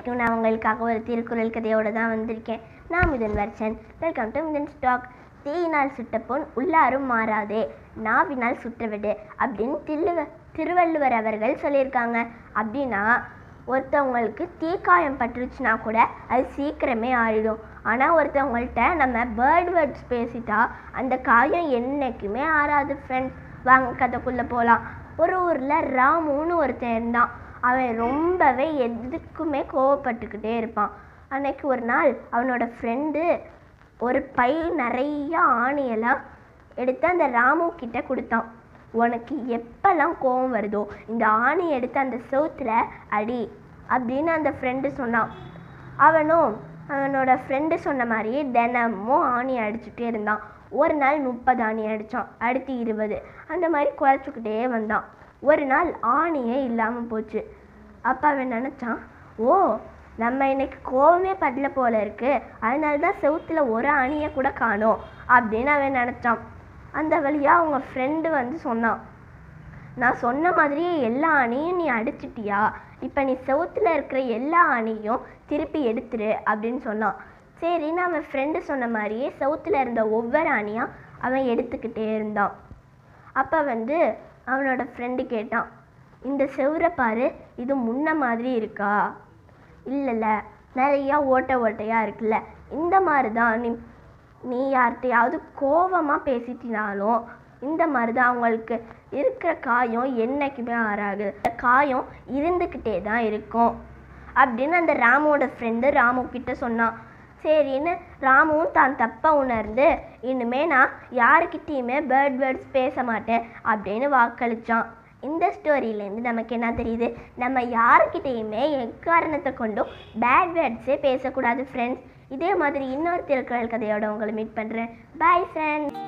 வரைக்கும் நான் உங்களுக்காக ஒரு திருக்குறள் கதையோடு தான் வந்திருக்கேன் நான் மிதன் வர்ச்சன் வெல்கம் டு மிதன் ஸ்டாக் தீயினால் சுட்ட பொன் உள்ளாரும் மாறாதே நாவினால் சுற்றவிடு அப்படின்னு தில்லுவ திருவள்ளுவர் அவர்கள் சொல்லியிருக்காங்க அப்படின்னா ஒருத்தவங்களுக்கு தீக்காயம் பட்டுருச்சுன்னா கூட அது சீக்கிரமே ஆறிடும் ஆனால் ஒருத்தவங்கள்ட்ட நம்ம பேர்ட் வேர்ட்ஸ் பேசிட்டா அந்த காயம் என்னைக்குமே ஆறாது ஃப்ரெண்ட்ஸ் வாங்க கதைக்குள்ளே போகலாம் ஒரு ஊரில் ராமுன்னு ஒருத்தன் இருந்தான் அவன் ரொம்பவே எதுக்குமே கோவப்பட்டுக்கிட்டே இருப்பான் அன்னைக்கு ஒரு நாள் அவனோட ஃப்ரெண்டு ஒரு பை நிறைய ஆணியெல்லாம் எடுத்து அந்த ராமு கிட்ட கொடுத்தான் உனக்கு எப்பெல்லாம் கோவம் வருதோ இந்த ஆணி எடுத்து அந்த செவுத்துல அடி அப்படின்னு அந்த ஃப்ரெண்டு சொன்னான் அவனும் அவனோட ஃப்ரெண்டு சொன்ன மாதிரியே தினமும் ஆணி அடிச்சுட்டே இருந்தான் ஒரு நாள் முப்பது ஆணி அடித்தான் அடுத்து இருபது அந்த மாதிரி குறைச்சிக்கிட்டே வந்தான் ஒரு நாள் ஆணியே இல்லாமல் போச்சு அப்போ அவன் நினச்சான் ஓ நம்ம இன்னைக்கு கோவமே படல போல இருக்கு அதனால தான் செவுத்துல ஒரு அணியை கூட காணோம் அப்படின்னு அவன் நினச்சான் அந்த வழியாக அவங்க ஃப்ரெண்டு வந்து சொன்னான் நான் சொன்ன மாதிரியே எல்லா அணியும் நீ அடிச்சிட்டியா இப்போ நீ செவுத்துல இருக்கிற எல்லா அணியும் திருப்பி எடுத்துரு அப்படின்னு சொன்னான் சரின்னு அவன் ஃப்ரெண்டு சொன்ன மாதிரியே செவுத்துல இருந்த ஒவ்வொரு அணியாக அவன் எடுத்துக்கிட்டே இருந்தான் அப்போ வந்து அவனோட ஃப்ரெண்டு கேட்டான் இந்த செவுரை பாரு இது முன்ன மாதிரி இருக்கா இல்லைல்ல நிறையா ஓட்டை ஓட்டையாக இருக்குல்ல இந்த மாதிரி தான் நீ நீ யார்கிட்டையாவது கோவமாக பேசிட்டினாலும் இந்த மாதிரி தான் அவங்களுக்கு இருக்கிற காயம் என்னைக்குமே ஆறாது அந்த காயம் இருந்துக்கிட்டே தான் இருக்கும் அப்படின்னு அந்த ராமுவோட ஃப்ரெண்டு ராமு கிட்ட சொன்னான் சரின்னு ராமுவும் தான் தப்பாக உணர்ந்து இனிமே நான் யாருக்கிட்டேயுமே பேர்ட் வேர்ட்ஸ் பேச மாட்டேன் அப்படின்னு வாக்களிச்சான் இந்த ஸ்டோரியிலேருந்து நமக்கு என்ன தெரியுது நம்ம யாருக்கிட்டேயுமே எக்காரணத்தை கொண்டும் பேட் வேர்ட்ஸே பேசக்கூடாது ஃப்ரெண்ட்ஸ் இதே மாதிரி இன்னொரு திருக்குறள் கதையோட உங்களை மீட் பண்ணுறேன் பாய் ஃப்ரெண்ட்ஸ்